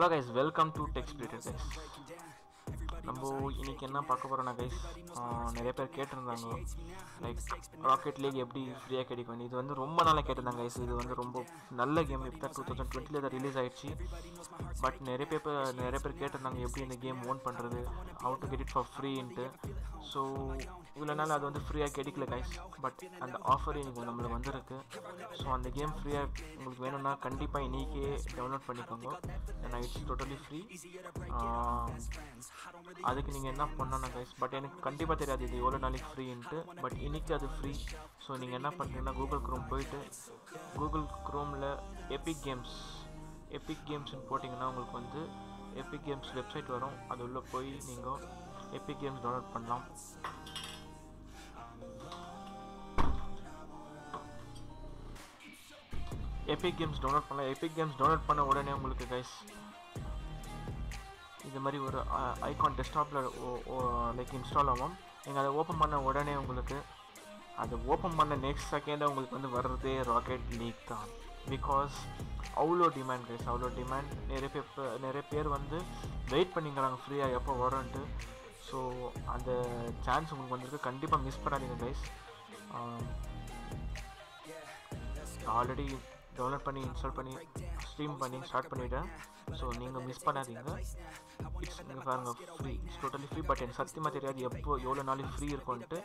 hello guys welcome to techs guys நம்ம இன்னைக்கு என்ன பார்க்க போகிறோம்னா கைஸ் நிறைய பேர் கேட்டிருந்தாங்க லைக் ராக்கெட் லீக் எப்படி ஃப்ரீயாக கிடைக்கும் இது வந்து ரொம்ப நாளாக கேட்டிருந்தாங்க கைஸ் இது வந்து ரொம்ப நல்ல கேம் இப்போ டூ தௌசண்ட் டுவெண்ட்டியில் தான் ரிலீஸ் ஆயிடுச்சு பட் நிறைய பேர் நிறைய பேர் கேட்டிருந்தாங்க எப்படி இந்த கேம் ஓன் பண்ணுறது how to get it for free so இவ்வளோ நாள் அது வந்து ஃப்ரீயாக கிடைக்கல கைஸ் பட் அந்த ஆஃபர் இன்னைக்கு நம்மளுக்கு வந்திருக்கு ஸோ அந்த கேம் ஃப்ரீயாக உங்களுக்கு வேணும்னா கண்டிப்பாக இன்றைக்கே டவுன்லோட் பண்ணிக்கோங்க ஏன்னா இட்ஸ் டோட்டலி ஃப்ரீ அதுக்கு நீங்கள் என்ன பண்ணணும் கைஸ் பட் எனக்கு கண்டிப்பாக தெரியாது இது எவ்வளோ நாளைக்கு ஃப்ரீன்ட்டு பட் இன்னைக்கு அது ஃப்ரீ ஸோ நீங்கள் என்ன பண்ணுறீங்கன்னா கூகுள் க்ரோம் போயிட்டு கூகுள் க்ரோமில் எபிக் கேம்ஸ் எபிக் கேம்ஸ்னு போட்டிங்கன்னா உங்களுக்கு வந்து எபிக் கேம்ஸ் வெப்சைட் வரும் அது உள்ளே போய் நீங்கள் எபிக் கேம்ஸ் டவுன்லோட் பண்ணலாம் எபிக் கேம்ஸ் டவுன்லோட் பண்ணலாம் எபிக் கேம்ஸ் டவுன்லோட் பண்ண உடனே உங்களுக்கு கைஸ் இது மாதிரி ஒரு ஐகான் டெஸ்க்டாப்பில் லைக் இன்ஸ்டால் ஆகும் நீங்கள் அதை ஓப்பன் பண்ண உடனே உங்களுக்கு அதை ஓப்பன் பண்ண நெக்ஸ்ட் செகண்டாக உங்களுக்கு வந்து வர்றதே ராக்கெட் லீக் தான் பிகாஸ் அவ்வளோ டிமாண்ட் கைஸ் அவ்வளோ டிமாண்ட் நிறைய பேர் நிறைய பேர் வந்து வெயிட் பண்ணிக்கிறாங்க ஃப்ரீயாக எப்போ வரும்ன்ட்டு ஸோ அந்த சான்ஸ் உங்களுக்கு வந்திருக்கு கண்டிப்பாக மிஸ் பண்ணாதீங்க கைஸ் ஆல்ரெடி டவுன்லோட் பண்ணி இன்ஸ்டால் பண்ணி ஸ்ட்ரீம் பண்ணி ஸ்டார்ட் பண்ணிவிட்டேன் ஸோ நீங்கள் மிஸ் பண்ணாதீங்க இட்ஸ் நீங்கள் பாருங்கள் free it's totally free but எனக்கு சத்தியமாக தெரியாது எப்போ எவ்வளோ நாளைக்கு ஃப்ரீ இருக்கும்ன்ட்டு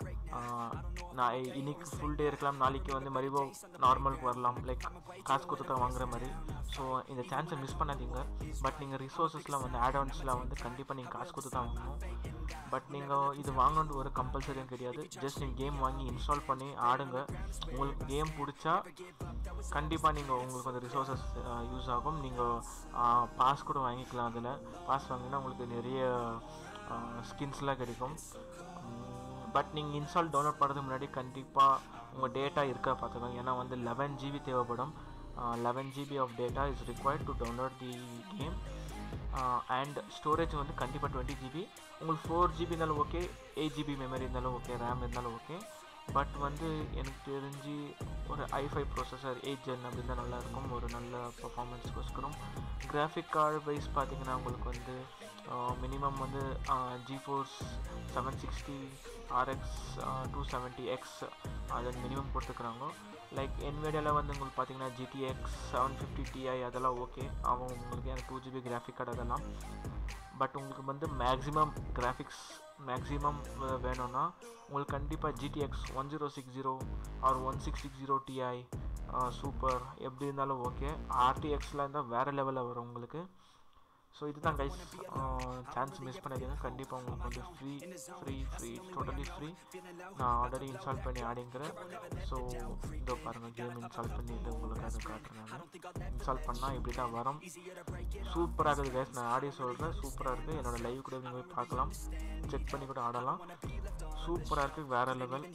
நான் இன்னைக்கு ஃபுல் டே இருக்கலாம் நாளைக்கு வந்து மறுபடியும் நார்மலுக்கு வரலாம் லைக் காசு கொடுத்து தான் வாங்குற மாதிரி ஸோ இந்த சான்ஸை மிஸ் பண்ணாதீங்க பட் நீங்கள் ரிசோர்ஸஸ்லாம் வந்து ஆட் ஆன்ஸ்லாம் வந்து கண்டிப்பாக நீங்கள் காசு கொடுத்து தான் வாங்கணும் பட் நீங்கள் இது வாங்கணுன்ற ஒரு கம்பல்சரியும் கிடையாது ஜஸ்ட் நீங்கள் கேம் வாங்கி இன்ஸ்டால் பண்ணி ஆடுங்க உங்களுக்கு கேம் பிடிச்சா கண்டிப்பாக நீங்கள் உங்களுக்கு அந்த ரிசோர்ஸஸ் யூஸ் ஆகும் நீங்கள் பாஸ் கூட வாங்கிக்கலாம் அதில் பாஸ் வாங்கினா உங்களுக்கு நிறைய ஸ்கின்ஸ்லாம் கிடைக்கும் பட் நீங்கள் இன்ஸ்டால் டவுன்லோட் பண்ணுறதுக்கு முன்னாடி கண்டிப்பாக உங்கள் டேட்டா இருக்கா பார்த்துக்கோங்க ஏன்னா வந்து லெவன் ஜிபி தேவைப்படும் eleven GB of data is required to download the game and storage வந்து கண்டிப்பாக டுவெண்ட்டி ஜிபி உங்களுக்கு ஃபோர் ஜிபி இருந்தாலும் ஓகே எயிட் ஜிபி மெமரி இருந்தாலும் ஓகே ரேம் இருந்தாலும் ஓகே பட் வந்து எனக்கு தெரிஞ்சு ஒரு ஐஃபை ப்ராசஸர் எயிட் ஜென் அப்படி தான் நல்லாயிருக்கும் ஒரு நல்ல பர்ஃபார்மன்ஸ்க்கோஸ்கரம் கிராஃபிக் கார்டு வைஸ் பார்த்தீங்கன்னா உங்களுக்கு வந்து மினிமம் வந்து GeForce seven sixty RX two seventy X அதை மினிமம் கொடுத்துக்கிறாங்க லைக் என்வேடியாவில் வந்து உங்களுக்கு பார்த்தீங்கன்னா ஜிடிஎக்ஸ் செவன் ஃபிஃப்டி டிஐ அதெல்லாம் ஓகே ஆகும் உங்களுக்கு எனக்கு டூ ஜிபி கிராஃபிக் கார்டு அதெல்லாம் பட் உங்களுக்கு வந்து மேக்ஸிமம் கிராஃபிக்ஸ் மேக்ஸிமம் வேணும்னா உங்களுக்கு கண்டிப்பாக GTX one zero six zero or one six six zero Ti super எப்படி இருந்தாலும் ஓகே ஆர்டிஎக்ஸில் இருந்தால் வேறு லெவலில் வரும் உங்களுக்கு ஸோ இதுதான் கைஸ் சான்ஸ் மிஸ் பண்ணாதீங்க கண்டிப்பாக உங்களுக்கு வந்து free free free totally free நான் ஆல்ரெடி இன்ஸ்டால் பண்ணி ஆடிங்கிறேன் ஸோ இதோ பாருங்கள் கேம் இன்ஸ்டால் பண்ணிட்டு உங்களுக்கு அதை காட்டுறேன் நான் இன்ஸ்டால் பண்ணால் இப்படி தான் வரும் சூப்பராக இருக்குது கைஸ் நான் ஆடி சொல்கிறேன் சூப்பராக இருக்குது என்னோடய லைவ் கூட நீங்கள் போய் பார்க்கலாம் செக் பண்ணி கூட ஆடலாம் சூப்பராக இருக்குது வேறு லெவல்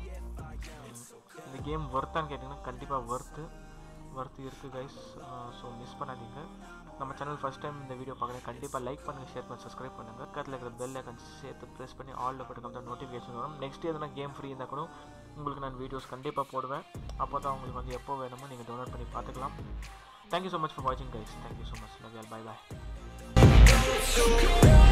இந்த கேம் ஒர்த்தான்னு கேட்டிங்கன்னா கண்டிப்பாக ஒர்த்து ஒர்த்து இருக்குது கைஸ் ஸோ மிஸ் பண்ணாதீங்க நம்ம சேனல் ஃபஸ்ட் டைம் இந்த வீடியோ பார்க்குறேன் கண்டிப்பாக லைக் பண்ணுங்கள் ஷேர் பண்ணி சப்ஸ்கிரைப் பண்ணுங்கள் பக்கத்தில் இருக்கிற பெல் ஐக்கன் சேர்த்து ப்ரெஸ் பண்ணி ஆலில் போட்டு தான் நோட்டிஃபிகேஷன் வரும் நெக்ஸ்ட் எதுனா கேம் ஃப்ரீ இருந்தால் கூட உங்களுக்கு நான் வீடியோஸ் கண்டிப்பாக போடுவேன் அப்போ தான் உங்களுக்கு வந்து எப்போ வேணுமோ நீங்கள் டவுன்லோட் பண்ணி பார்த்துக்கலாம் தேங்க்யூ ஸோ மச் ஃபார் வாட்சிங் guys thank you so much love bye பாய்